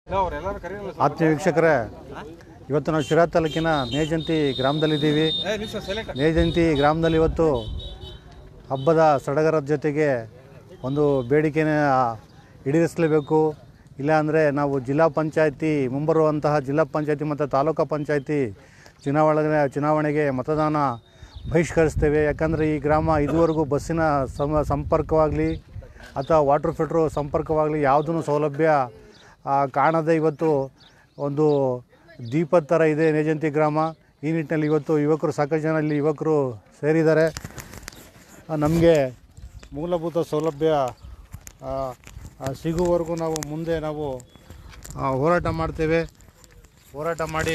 ಆತ್ಮೀಯ ವೀಕ್ಷಕರೇ ಇವತ್ತು ನಾವು ಶಿರಾ ತಾಲೂಕಿನ ನೇಜಂತಿ ಗ್ರಾಮದಲ್ಲಿದ್ದೀವಿ ನೇಜಂತಿ ಗ್ರಾಮದಲ್ಲಿ ಇವತ್ತು ಹಬ್ಬದ ಸಡಗರದ ಜೊತೆಗೆ ಒಂದು ಬೇಡಿಕೆನ ಈಡೇರಿಸಲೇಬೇಕು ಇಲ್ಲಾಂದರೆ ನಾವು ಜಿಲ್ಲಾ ಪಂಚಾಯತಿ ಮುಂಬರುವಂತಹ ಜಿಲ್ಲಾ ಪಂಚಾಯತಿ ಮತ್ತು ತಾಲೂಕು ಪಂಚಾಯತಿ ಚುನಾವಣೆ ಚುನಾವಣೆಗೆ ಮತದಾನ ಬಹಿಷ್ಕರಿಸ್ತೇವೆ ಯಾಕಂದರೆ ಈ ಗ್ರಾಮ ಇದುವರೆಗೂ ಬಸ್ಸಿನ ಸಮ ಸಂಪರ್ಕವಾಗಲಿ ಅಥವಾ ವಾಟರ್ ಫಿಲ್ಟ್ರು ಸಂಪರ್ಕವಾಗಲಿ ಯಾವುದೂ ಸೌಲಭ್ಯ ಆ, ಕಾಣದೆ ಇವತ್ತು ಒಂದು ದೀಪದ ಥರ ಇದೆ ನೇಜಂತಿ ಗ್ರಾಮ ಈ ನಿಟ್ಟಿನಲ್ಲಿ ಇವತ್ತು ಯುವಕರು ಸಾಕಷ್ಟು ಜನ ಇಲ್ಲಿ ಯುವಕರು ಸೇರಿದ್ದಾರೆ ನಮಗೆ ಮೂಲಭೂತ ಸೌಲಭ್ಯ ಆ, ಆ, ಸಿಗುವವರೆಗೂ ನಾವು ಮುಂದೆ ನಾವು ಆ, ಹೋರಾಟ ಮಾಡ್ತೇವೆ ಹೋರಾಟ ಮಾಡಿ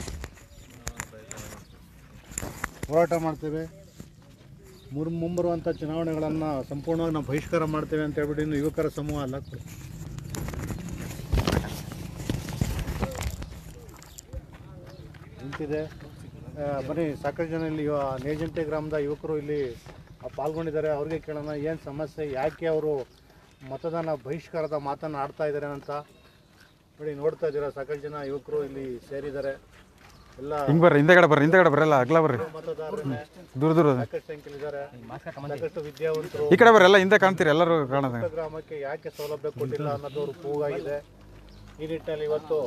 ಹೋರಾಟ ಮಾಡ್ತೇವೆ ಮುರ್ ಮುಂಬರುವಂಥ ಚುನಾವಣೆಗಳನ್ನು ಸಂಪೂರ್ಣವಾಗಿ ನಾವು ಬಹಿಷ್ಕಾರ ಮಾಡ್ತೇವೆ ಅಂತ ಹೇಳ್ಬಿಟ್ಟು ಇನ್ನು ಯುವಕರ ಸಮೂಹ ಅಲ್ಲ ನಿಂತಿದೆ ಆ, ಬನ್ನಿ ಸಾಕಷ್ಟು ಜನ ಇಲ್ಲಿ ಇವ- ನೇಜಂಟೆ ಗ್ರಾಮದ ಯುವಕರು ಇಲ್ಲಿ ಆ, ಪಾಲ್ಗೊಂಡಿದ್ದಾರೆ ಅವ್ರಿಗೆ ಕೇಳೋಣ ಏನು ಸಮಸ್ಯೆ ಯಾಕೆ ಅವರು ಮತದಾನ ಬಹಿಷ್ಕಾರದ ಮಾತನ್ನು ಆಡ್ತಾ ಇದ್ದಾರೆ ಅಂತ ನೋಡಿ ನೋಡ್ತಾ ಇದ್ದೀರಾ ಸಾಕಷ್ಟು ಜನ ಯುವಕರು ಇಲ್ಲಿ ಸೇರಿದ್ದಾರೆ ಎಲ್ಲ ಹಿಂಗ್ ಬರ್ರಿ ಹಿಂದೆಗಡೆ ಬರ್ರಿ ಹಿಂದೆಗಡೆ ಬರ್ರಿ ಎಲ್ಲ ಅಗ್ಲ ಬರ್ರಿ ಮತದಾರರೇ ದೂರ ದೂರ ಸಾಕಷ್ಟು ಸಂಖ್ಯೆಲಿದ್ದಾರೆ ಸಾಕಷ್ಟು ವಿದ್ಯಾವಂತರು ಈ ಕಡೆ ಬರ್ರಿ ಎಲ್ಲ ಹಿಂದೆ ಕಾಣ್ತೀರಿ ಎಲ್ಲರೂ ಕಾಣೋದು ಪುಟ್ಟ ಗ್ರಾಮಕ್ಕೆ ಯಾಕೆ ಸೌಲಭ್ಯ ಕೊಟ್ಟಿಲ್ಲ ಅನ್ನೋದು ಅವ್ರ ಕೂಗಾಗಿದೆ ಈ ನಿಟ್ಟಿನಲ್ಲಿ ಇವತ್ತು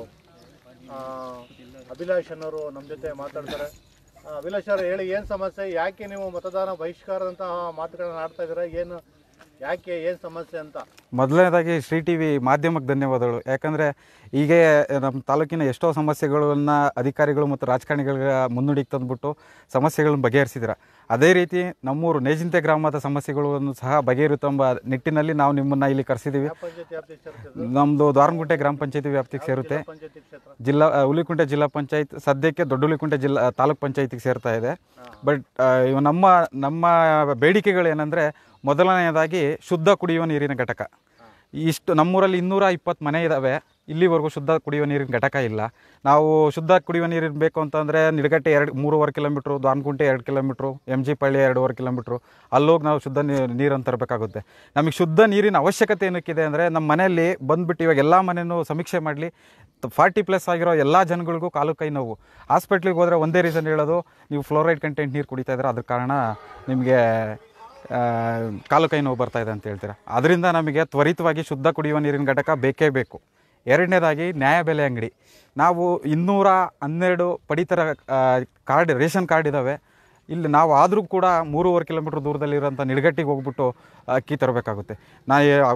ಆ, ಅಭಿಲಾಷ್ ಅನ್ನೋರು ನಮ್ಮ ಜೊತೆ ಮಾತಾಡ್ತಾರೆ ಆ, ಅಭಿಲಾಷ್ ಅವರು ಹೇಳಿ ಏನು ಸಮಸ್ಯೆ ಯಾಕೆ ನೀವು ಮತದಾನ ಬಹಿಷ್ಕಾರದಂತಹ ಮಾತುಗಳನ್ನ ಆಡ್ತಾ ಇದ್ದೀರಾ ಏನು ಯಾಕೆ ಏನು ಸಮಸ್ಯೆ ಅಂತ ಮೊದಲನೇದಾಗಿ ಶ್ರೀ ಟಿ ವಿ ಮಾಧ್ಯಮಕ್ಕೆ ಧನ್ಯವಾದಗಳು ಯಾಕಂದರೆ ಹೀಗೆ ನಮ್ಮ ತಾಲೂಕಿನ ಎಷ್ಟೋ ಸಮಸ್ಯೆಗಳನ್ನ ಅಧಿಕಾರಿಗಳು ಮತ್ತು ರಾಜಕಾರಣಿಗಳ ಮುನ್ನುಡಿಗೆ ತಂದುಬಿಟ್ಟು ಸಮಸ್ಯೆಗಳನ್ನ ಬಗೆಹರಿಸಿದ್ರ ಅದೇ ರೀತಿ ನಮ್ಮೂರು ನೇಜಿಂತೆ ಗ್ರಾಮದ ಸಮಸ್ಯೆಗಳನ್ನು ಸಹ ಬಗೆಹರಿಯುತ್ತೆಂಬ ನಿಟ್ಟಿನಲ್ಲಿ ನಾವು ನಿಮ್ಮನ್ನು ಇಲ್ಲಿ ಕರೆಸಿದ್ದೀವಿ ಯಾವ ಪಂಚಾಯತಿ ವ್ಯಾಪ್ತಿ ಸೇರ್ತದೆ ನಮ್ಮದು ದ್ವಾರಗುಂಟೆ ಗ್ರಾಮ ಪಂಚಾಯತಿ ವ್ಯಾಪ್ತಿಗೆ ಸೇರುತ್ತೆ ಪಂಚಾಯತಿ ಕ್ಷೇತ್ರ ಜಿಲ್ಲಾ ಆ, ಹುಲಿಕುಂಟೆ ಜಿಲ್ಲಾ ಪಂಚಾಯತ್ ಸದ್ಯಕ್ಕೆ ದೊಡ್ಡ ಹುಲಿಕುಂಟೆ ಜಿಲ್ಲಾ ತಾಲೂಕ್ ಪಂಚಾಯತಿಗೆ ಸೇರ್ತಾ ಇದೆ ಬಟ್ ಇವ ನಮ್ಮ ನಮ್ಮ ಬೇಡಿಕೆಗಳು ಏನಂದರೆ ಮೊದಲನೆಯದಾಗಿ ಶುದ್ಧ ಕುಡಿಯುವ ನೀರಿನ ಘಟಕ ಇಷ್ಟು ನಮ್ಮೂರಲ್ಲಿ ಇನ್ನೂರ ಇಪ್ಪತ್ತು ಮನೆ ಇದ್ದಾವೆ ಇಲ್ಲಿವರೆಗೂ ಶುದ್ಧ ಕುಡಿಯುವ ನೀರಿನ ಘಟಕ ಇಲ್ಲ ನಾವು ಶುದ್ಧ ಕುಡಿಯುವ ನೀರು ಬೇಕು ಅಂತಂದರೆ ನಿಡಗಟ್ಟೆ ಎರಡು ಮೂರುವರೆ ಕಿಲೋಮೀಟ್ರು ದ್ವಾನಗುಂಟೆ ಎರಡು ಕಿಲೋಮೀಟ್ರು ಎಮ್ ಜಿ ಪಳ್ಳಿ ಎರಡೂವರೆ ಕಿಲೋಮೀಟ್ರು ಅಲ್ಲೋಗಿ ನಾವು ಶುದ್ಧ ನೀರು ನೀರನ್ನು ತರಬೇಕಾಗುತ್ತೆ ನಮಗೆ ಶುದ್ಧ ನೀರಿನ ಅವಶ್ಯಕತೆ ಏನಕ್ಕಿದೆ ಅಂದರೆ ನಮ್ಮ ಮನೆಯಲ್ಲಿ ಬಂದುಬಿಟ್ಟು ಇವಾಗ ಎಲ್ಲ ಮನೆಯೂ ಸಮೀಕ್ಷೆ ಮಾಡಲಿ ಫಾರ್ಟಿ ಪ್ಲಸ್ ಆಗಿರೋ ಎಲ್ಲ ಜನಗಳಿಗೂ ಕಾಲು ಕೈ ನೋವು ಹಾಸ್ಪಿಟ್ಲಿಗೆ ಹೋದರೆ ಒಂದೇ ರೀಸನ್ ಹೇಳೋದು ನೀವು ಫ್ಲೋರೈಡ್ ಕಂಟೆಂಟ್ ನೀರು ಕುಡಿತಾ ಇದ್ರೆ ಅದ್ರ ಕಾರಣ ನಿಮಗೆ ಆ, ಕಾಲು ಕೈ ನೋವು ಬರ್ತಾ ಇದೆ ಅಂತ ಹೇಳ್ತೀರಾ ಅದರಿಂದ ನಮಗೆ ತ್ವರಿತವಾಗಿ ಶುದ್ಧ ಕುಡಿಯುವ ನೀರಿನ ಘಟಕ ಬೇಕೇ ಬೇಕು ಎರಡನೇದಾಗಿ ನ್ಯಾಯಬೆಲೆ ಅಂಗಡಿ ನಾವು ಇನ್ನೂರ ಹನ್ನೆರಡು ಪಡಿತರ ಆ, ಕಾರ್ಡ್ ರೇಷನ್ ಕಾರ್ಡ್ ಇದ್ದಾವೆ ಇಲ್ಲಿ ನಾವು ಆದರೂ ಕೂಡ ಮೂರುವರೆ ಕಿಲೋಮೀಟ್ರ್ ದೂರದಲ್ಲಿರೋಂಥ ನಿಡಗಟ್ಟಿಗೆ ಹೋಗ್ಬಿಟ್ಟು ಅಕ್ಕಿ ತರಬೇಕಾಗುತ್ತೆ ನಾ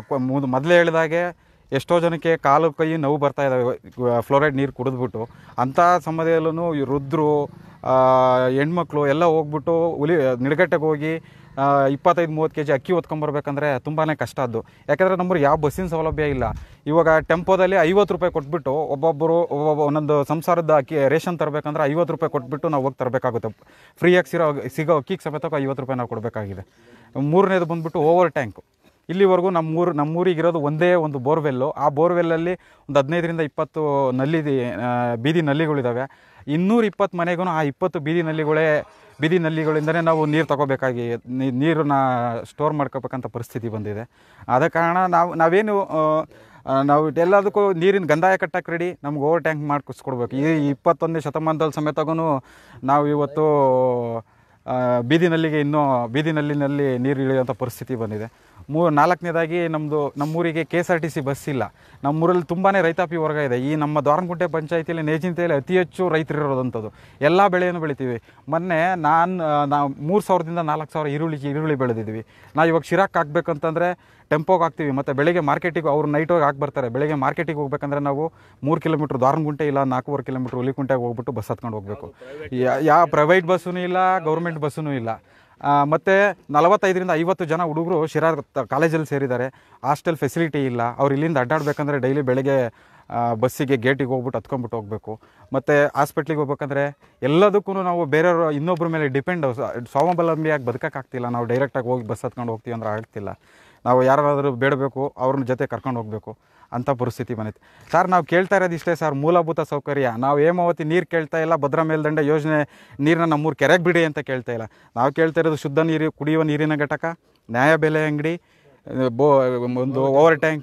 ಮೊದಲೇ ಹೇಳಿದಾಗೆ ಎಷ್ಟೋ ಜನಕ್ಕೆ ಕಾಲು ಕೈ ನೋವು ಬರ್ತಾ ಇದ್ದಾವೆ ಫ್ಲೋರೈಡ್ ನೀರು ಕುಡಿದ್ಬಿಟ್ಟು ಅಂಥ ಸಮಯದಲ್ಲೂ ಈ ವೃದ್ಧರು ಆ, ಹೆಣ್ಮಕ್ಳು ಎಲ್ಲ ಹೋಗ್ಬಿಟ್ಟು ಹುಲಿ ನಿಡಗಟ್ಟೆಗೆ ಹೋಗಿ ಆ, ಇಪ್ಪತ್ತೈದು ಮೂವತ್ತು ಕೆ ಜಿ ಅಕ್ಕಿ ಹೊತ್ಕೊಂಬರ್ಬೇಕಂದ್ರೆ ತುಂಬಾ ಕಷ್ಟ ಅದು ಯಾಕಂದರೆ ನಮ್ಮೂರು ಯಾವ ಬಸ್ಸಿನ ಸೌಲಭ್ಯ ಇಲ್ಲ ಇವಾಗ ಟೆಂಪೋದಲ್ಲಿ ಐವತ್ತು ರೂಪಾಯಿ ಕೊಟ್ಬಿಟ್ಟು ಒಬ್ಬೊಬ್ಬರು ಒಬ್ಬೊಬ್ಬ ಒಂದೊಂದು ಸಂಸಾರದ ಅಕ್ಕಿ ರೇಷನ್ ತರಬೇಕಂದ್ರೆ ಐವತ್ತು ರೂಪಾಯಿ ಕೊಟ್ಬಿಟ್ಟು ನಾವು ಹೋಗಿ ತರಬೇಕಾಗುತ್ತೆ ಫ್ರೀಯಾಗಿ ಸಿರೋ ಸಿಗೋ ಅಕ್ಕಿಗೆ ಸಮೇತಕ್ಕೆ ಐವತ್ತು ರೂಪಾಯಿ ನಾವು ಕೊಡಬೇಕಾಗಿದೆ ಮೂರನೇದು ಬಂದ್ಬಿಟ್ಟು ಓವರ್ ಟ್ಯಾಂಕು ಇಲ್ಲಿವರೆಗೂ ನಮ್ಮೂರು ನಮ್ಮೂರಿಗಿರೋದು ಒಂದೇ ಒಂದು ಬೋರ್ವೆಲ್ಲು ಆ ಬೋರ್ವೆಲ್ಲಲ್ಲಿ ಒಂದು ಹದಿನೈದರಿಂದ ಇಪ್ಪತ್ತು ನಲ್ಲಿ ಆ, ಬೀದಿ ನಲ್ಲಿಗಳಿದ್ದಾವೆ ಇನ್ನೂರ ಇಪ್ಪತ್ತು ಮನೆಗೂ ಆ ಇಪ್ಪತ್ತು ಬೀದಿ ನಲ್ಲಿಗಳೇ ಬೀದಿ ನಲ್ಲಿಗಳಿಂದನೇ ನಾವು ನೀರು ತಗೋಬೇಕಾಗಿ ನೀ- ನೀರನ್ನ ಸ್ಟೋರ್ ಮಾಡ್ಕೋಬೇಕಂತ ಪರಿಸ್ಥಿತಿ ಬಂದಿದೆ ಆದ ಕಾರಣ ನಾವು ನಾವೇನು ಆ, ಆ, ನಾವು ಎಲ್ಲದಕ್ಕೂ ನೀರಿನ ಗಂದಾಯ ಕಟ್ಟಕ್ಕೆ ರೆಡಿ ನಮ್ಗೆ ಓವರ್ ಟ್ಯಾಂಕ್ ಮಾಡಿಸ್ಕೊಡ್ಬೇಕು ಈ ಇಪ್ಪತ್ತೊಂದನೇ ಶತಮಾನದಲ್ಲಿ ಸಮೇತಗೂ ನಾವು ಇವತ್ತು ಆ, ಬೀದಿ ನಲ್ಲಿಗೆ ಇನ್ನೂ ಬೀದಿ ನಲ್ಲಿನಲ್ಲಿ ನೀರು ಇಳಿಯುವಂಥ ಪರಿಸ್ಥಿತಿ ಬಂದಿದೆ ಮೂ ನಾಲ್ಕನೇದಾಗಿ ನಮ್ಮದು ನಮ್ಮೂರಿಗೆ K S R T C bus ಇಲ್ಲ ನಮ್ಮೂರಲ್ಲಿ ತುಂಬಾ ರೈತಾಪಿ ವರ್ಗ ಇದೆ ಈ ನಮ್ಮ ದ್ವಾರಗುಂಟೆ ಪಂಚಾಯತಿಯಲ್ಲಿ ನೇಜಿಂತೆಯಲ್ಲಿ ಅತಿ ಹೆಚ್ಚು ರೈತರು ಇರೋದಂಥದ್ದು ಎಲ್ಲ ಬೆಳೆಯನ್ನು ಬೆಳಿತೀವಿ ಮೊನ್ನೆ ನಾನು ನಾವು ಮೂರು ಸಾವಿರದಿಂದ ನಾಲ್ಕು ಸಾವಿರ ಈರುಳ್ಳಿ ಈರುಳ್ಳಿ ಬೆಳೆದಿದ್ವಿ ನಾವು ಇವಾಗ ಶಿರಾಕ್ ಹಾಕ್ಬೇಕಂತಂದರೆ ಟೆಂಪೋಗೆ ಹಾಕ್ತೀವಿ ಮತ್ತು ಬೆಳಿಗ್ಗೆ ಮಾರ್ಕೆಟಿಗೆ ಅವ್ರು ನೈಟ್ ಹೋಗಿ ಹಾಕಿ ಬರ್ತಾರೆ ಬೆಳಿಗ್ಗೆ ಮಾರ್ಕೆಟಿಗೆ ಹೋಗ್ಬೇಕಂದ್ರೆ ನಾವು ಮೂರು ಕಿಲೋಮೀಟ್ರ್ ದಾರನಗುಂಟೆ ಇಲ್ಲ ನಾಲ್ಕೂವರೆ ಕಿಲೋಮೀಟ್ರ್ ಹುಲಿಕುಂಟೆಗೆ ಹೋಗ್ಬಿಟ್ಟು ಬಸ್ ಹತ್ಕೊಂಡು ಹೋಗಬೇಕು ಯಾವ ಪ್ರೈವೇಟ್ ಬಸ್ಸೂ ಇಲ್ಲ ಗೌರ್ಮೆಂಟ್ ಬಸ್ಸೂ ಇಲ್ಲ ಆ, ಮತ್ತೆ ನಲವತ್ತೈದರಿಂದ ಐವತ್ತು ಜನ ಹುಡುಗರು ಶಿರಾ ತ- ಕಾಲೇಜಲ್ಲಿ ಸೇರಿದ್ದಾರೆ ಹಾಸ್ಟೆಲ್ ಫೆಸಿಲಿಟಿ ಇಲ್ಲ ಅವ್ರು ಇಲ್ಲಿಂದ ಅಡ್ಡಾಡ್ಬೇಕಂದ್ರೆ ಡೈಲಿ ಬೆಳಗ್ಗೆ ಆ, ಬಸ್ಸಿಗೆ ಗೇಟಿಗೆ ಹೋಗ್ಬಿಟ್ಟು ಹತ್ಕೊಂಡ್ಬಿಟ್ಟು ಹೋಗಬೇಕು ಮತ್ತು ಹಾಸ್ಪಿಟ್ಲಿಗೆ ಹೋಗ್ಬೇಕಂದ್ರೆ ಎಲ್ಲದಕ್ಕೂ ನಾವು ಬೇರೆಯವರು ಇನ್ನೊಬ್ಬರ ಮೇಲೆ ಡಿಪೆಂಡ್ ಸ್ವಾವಲಂಬಿಯಾಗಿ ಬದುಕೋಕ್ಕಾಗ್ತಿಲ್ಲ ನಾವು ಡೈರೆಕ್ಟಾಗಿ ಹೋಗಿ ಬಸ್ ಹತ್ಕೊಂಡು ಹೋಗ್ತೀವಿ ಅಂದ್ರೆ ಆಗ್ತಿಲ್ಲ ನಾವು ಯಾರಾದರೂ ಬೇಡಬೇಕು ಅವ್ರನ್ನ ಜೊತೆ ಕರ್ಕೊಂಡು ಹೋಗಬೇಕು ಅಂಥ ಪರಿಸ್ಥಿತಿ ಬಂದೈತೆ ಸರ್ ನಾವು ಕೇಳ್ತಾ ಇರೋದು ಇಷ್ಟೇ ಸರ್ ಮೂಲಭೂತ ಸೌಕರ್ಯ ನಾವು ಹೇಮಾವತಿ ನೀರು ಕೇಳ್ತಾ ಇಲ್ಲ ಭದ್ರಾ ಮೇಲ್ದಂಡೆ ಯೋಜನೆ ನೀರನ್ನ ನಮ್ಮೂರು ಕೆರೆಗೆ ಬಿಡಿ ಅಂತ ಕೇಳ್ತಾ ಇಲ್ಲ ನಾವು ಕೇಳ್ತಾ ಇರೋದು ಶುದ್ಧ ನೀರು ಕುಡಿಯುವ ನೀರಿನ ಘಟಕ ನ್ಯಾಯಬೆಲೆ ಅಂಗಡಿ ಬೋ ಒಂದು ಓವರ್ ಟ್ಯಾಂಕು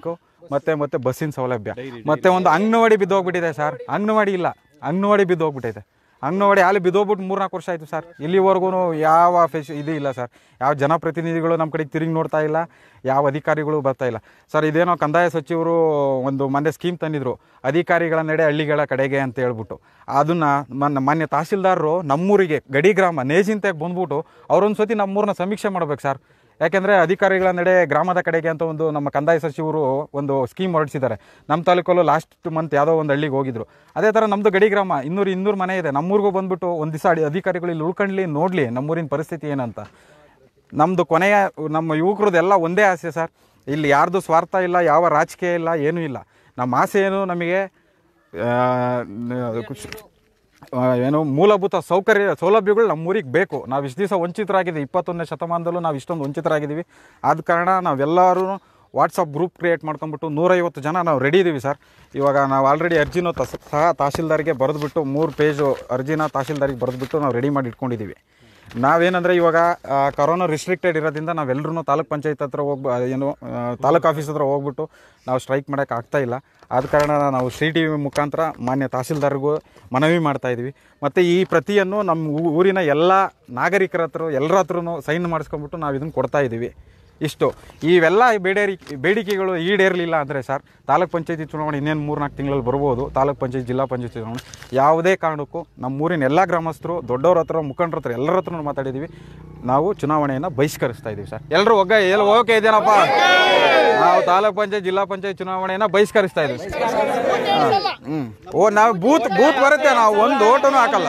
ಮತ್ತೆ ಮತ್ತೆ ಬಸ್ಸಿನ ಸೌಲಭ್ಯ ಮತ್ತೆ ಒಂದು ಅಂಗನವಾಡಿ ಬಿದ್ದೋಗ್ಬಿಟ್ಟಿದೆ ಸರ್ ಅಂಗನವಾಡಿ ಇಲ್ಲ ಅಂಗನವಾಡಿ ಬಿದ್ದೋಗ್ಬಿಟ್ಟಿದೆ ಅಂಗನವಾಡಿ ಅಲ್ಲಿ ಬಿದ್ದೋಗ್ಬಿಟ್ಟು ಮೂರ್ನಾಲ್ಕು ವರ್ಷ ಆಯಿತು ಸರ್ ಇಲ್ಲಿವರೆಗೂ ಯಾವ ಫೆಸ್ ಇದು ಇಲ್ಲ ಸರ್ ಯಾವ ಜನಪ್ರತಿನಿಧಿಗಳು ನಮ್ಮ ಕಡೆಗೆ ತಿರುಗಿ ನೋಡ್ತಾ ಇಲ್ಲ ಯಾವ ಅಧಿಕಾರಿಗಳು ಬರ್ತಾ ಇಲ್ಲ ಸರ್ ಇದೇನೋ ಕಂದಾಯ ಸಚಿವರು ಒಂದು ಮೊನ್ನೆ ಸ್ಕೀಮ್ ತಂದಿದ್ರು ಅಧಿಕಾರಿಗಳ ನಡೆ ಹಳ್ಳಿಗಳ ಕಡೆಗೆ ಅಂತ ಹೇಳ್ಬಿಟ್ಟು ಅದನ್ನು ಮನ್ನ ಮಾನ್ಯ ತಹಸೀಲ್ದಾರರು ನಮ್ಮೂರಿಗೆ ಗಡಿ ಗ್ರಾಮ ನೇಜಿಂತೆಗೆ ಬಂದ್ಬಿಟ್ಟು ಅವರೊಂದು ಸತಿ ನಮ್ಮೂರನ್ನ ಸಮೀಕ್ಷೆ ಮಾಡ್ಬೇಕು ಸರ್ ಯಾಕೆಂದರೆ ಅಧಿಕಾರಿಗಳ ನಡೆ ಗ್ರಾಮದ ಕಡೆಗೆ ಅಂತ ಒಂದು ನಮ್ಮ ಕಂದಾಯ ಸಚಿವರು ಒಂದು ಸ್ಕೀಮ್ ಹೊರಡಿಸಿದ್ದಾರೆ ನಮ್ಮ ತಾಲೂಕಲ್ಲೂ ಲಾಸ್ಟ್ ಮಂತ್ ಯಾವುದೋ ಒಂದು ಹಳ್ಳಿಗೆ ಹೋಗಿದ್ರು ಅದೇ ಥರ ನಮ್ಮದು ಗಡಿ ಗ್ರಾಮ ಇನ್ನೂರು ಇನ್ನೂರು ಮನೆ ಇದೆ ನಮ್ಮೂರಿಗೂ ಬಂದ್ಬಿಟ್ಟು ಒಂದು ದಿವಸ ಅಧಿಕಾರಿಗಳು ಇಲ್ಲಿ ಉಳ್ಕೊಂಡ್ಲಿ ನೋಡಲಿ ನಮ್ಮೂರಿನ ಪರಿಸ್ಥಿತಿ ಏನಂತ ನಮ್ಮದು ಕೊನೆಯ ನಮ್ಮ ಯುವಕರದೆಲ್ಲ ಒಂದೇ ಆಸೆ ಸರ್ ಇಲ್ಲಿ ಯಾರ್ದು ಸ್ವಾರ್ಥ ಇಲ್ಲ ಯಾವ ರಾಜಕೀಯ ಇಲ್ಲ ಏನೂ ಇಲ್ಲ ನಮ್ಮ ಆಸೆ ಏನು ನಮಗೆ ಆ, ನ- ಖುಷಿ- ಆ, ಏನು ಮೂಲಭೂತ ಸೌಕರ್ಯ ಸೌಲಭ್ಯಗಳು ನಮ್ಮ ಊರಿಗೆ ಬೇಕು ನಾವು ಇಷ್ಟು ದಿವಸ ವಂಚಿತರಾಗಿದ್ದೀವಿ ಇಪ್ಪತ್ತೊಂದನೇ ಶತಮಾನದಲ್ಲೂ ನಾವು ಇಷ್ಟೊಂದು ವಂಚಿತರಾಗಿದ್ದೀವಿ ಆದ ಕಾರಣ ನಾವೆಲ್ಲರೂ ವಾಟ್ಸಪ್ ಗ್ರೂಪ್ ಕ್ರಿಯೇಟ್ ಮಾಡ್ಕೊಂಡ್ಬಿಟ್ಟು ನೂರೈವತ್ತು ಜನ ನಾವು ರೆಡಿ ಇದ್ದೀವಿ ಸರ್ ಇವಾಗ ನಾವು ಆಲ್ರೆಡಿ ಅರ್ಜಿನೂ ತಸ್ ಸಹ ತಹಶೀಲ್ದಾರ್ಗೆ ಬರೆದ್ಬಿಟ್ಟು ಮೂರು ಪೇಜು ಅರ್ಜಿನ ತಹಶೀಲ್ದಾರಿಗೆ ಬರೆದ್ಬಿಟ್ಟು ನಾವು ರೆಡಿ ಮಾಡಿ ಇಟ್ಕೊಂಡಿದ್ದೀವಿ ನಾವೇನಂದರೆ ಇವಾಗ ಆ, ಕರೋನಾ ರಿಸ್ಟ್ರಿಕ್ಟೆಡ್ ಇರೋದ್ರಿಂದ ನಾವೆಲ್ಲರೂ ತಾಲೂಕ್ ಪಂಚಾಯತ್ ಹತ್ರ ಹೋಗಿ ಏನು ಆ, ತಾಲೂಕ್ ಆಫೀಸ್ ಹತ್ರ ಹೋಗ್ಬಿಟ್ಟು ನಾವು ಸ್ಟ್ರೈಕ್ ಮಾಡೋಕ್ಕೆ ಆಗ್ತಾ ಇಲ್ಲ ಆದ ಕಾರಣ ನಾವು ಶ್ರೀ ಟಿ ವಿ ಮುಖಾಂತರ ಮಾನ್ಯ ತಹಸೀಲ್ದಾರ್ಗೂ ಮನವಿ ಮಾಡ್ತಾ ಇದ್ವಿ ಮತ್ತು ಈ ಪ್ರತಿಯನ್ನು ನಮ್ಮ ಊ- ಊರಿನ ಎಲ್ಲ ನಾಗರಿಕರ ಹತ್ರ ಎಲ್ಲರ ಹತ್ರನೂ ಸೈನ್ ಮಾಡಿಸ್ಕೊಂಡ್ಬಿಟ್ಟು ನಾವು ಇದನ್ನು ಕೊಡ್ತಾ ಇದ್ದೀವಿ ಇಷ್ಟು ಇವೆಲ್ಲ ಬೇಡೇರಿ ಬೇಡಿಕೆಗಳು ಈಡೇರಲಿಲ್ಲ ಅಂದರೆ ಸರ್ ತಾಲೂಕ್ ಪಂಚಾಯತಿ ಚುನಾವಣೆ ಇನ್ನೇನು ಮೂರ್ನಾಲ್ಕು ತಿಂಗಳಲ್ಲಿ ಬರ್ಬೋದು ತಾಲೂಕ್ ಪಂಚಾಯತ್ ಜಿಲ್ಲಾ ಪಂಚಾಯತ್ ಚುನಾವಣೆ ಯಾವುದೇ ಕಾರಣಕ್ಕೂ ನಮ್ಮೂರಿನ ಎಲ್ಲ ಗ್ರಾಮಸ್ಥರು ದೊಡ್ಡವ್ರ ಹತ್ರ ಮುಖಂಡರ ಹತ್ರ ಎಲ್ಲರ ಹತ್ರ ಮಾತಾಡಿದ್ದೀವಿ ನಾವು ಚುನಾವಣೆಯನ್ನು ಬಹಿಷ್ಕರಿಸ್ತಾ ಇದ್ದೀವಿ ಸರ್ ಎಲ್ಲರೂ ಒಗ್ಗ ಎಲ್ಲ ಓಕೆ ಇದೇನಪ್ಪ ನಾವು ತಾಲೂಕ್ ಪಂಚಾಯತ್ ಜಿಲ್ಲಾ ಪಂಚಾಯತ್ ಚುನಾವಣೆಯನ್ನು ಬಹಿಷ್ಕರಿಸ್ತಾ ಇದ್ದೀವಿ ಹ್ಞೂ ಓ ನಾವು ಬೂತ್ ಬೂತ್ ಬರುತ್ತೆ ನಾವು ಒಂದು ಓಟನು ಹಾಕಲ್ಲ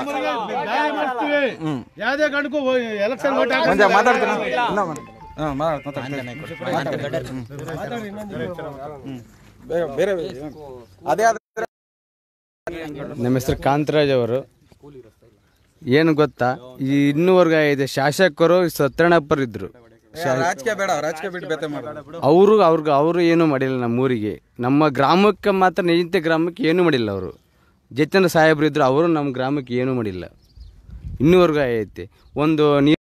ಹ್ಞೂ ಯಾವುದೇ ಕಾರಣಕ್ಕೂ ಎಲೆಕ್ಷನ್ ಓಟ್ ಮಂಜ ಮಾತಾಡ್ತೀನಿ ಇಲ್ಲ ಮಾಡ್- ಹಾ, ಮಾತಾಡ್- ಮಾತಾಡ್ತೀನಿ. ಹ್ಮ್. ಬೇರೆ ಬೇರೆ ಅದೇ ಆದ್ರೆ ನಮ್ಮ ಹೆಸರು ಕಾಂತರಾಜ್ ಅವರು ಏನು ಗೊತ್ತಾ ಈ ಇನ್ನೂವರೆಗೂ ಇದೆ ಶಾಸಕರು ಸತ್ಯಣ್ಣಪ್ಪರ್ ಇದ್ರು ರಾಜಕೀಯ ಬೇಡ ರಾಜಕೀಯ ಬಿಟ್ಟು ಬೇತೆ ಮಾಡ ಅವರು ಅವ್ರಿಗೆ ಅವರು ಏನೂ ಮಾಡಿಲ್ಲ ನಮ್ಮ ಊರಿಗೆ ನಮ್ಮ ಗ್ರಾಮಕ್ಕೆ ಮಾತ್ರ ನಿಜಂತೆ ಗ್ರಾಮಕ್ಕೆ ಏನೂ ಮಾಡಿಲ್ಲ ಅವರು ಜತೇಂದ್ರ ಸಾಹೇಬ್ರು ಇದ್ರು ಅವರು ನಮ್ಮ ಗ್ರಾಮಕ್ಕೆ ಏನೂ ಮಾಡಿಲ್ಲ ಇನ್ನೂವರೆಗೂ ಐತೆ ಒಂದು ನೀರು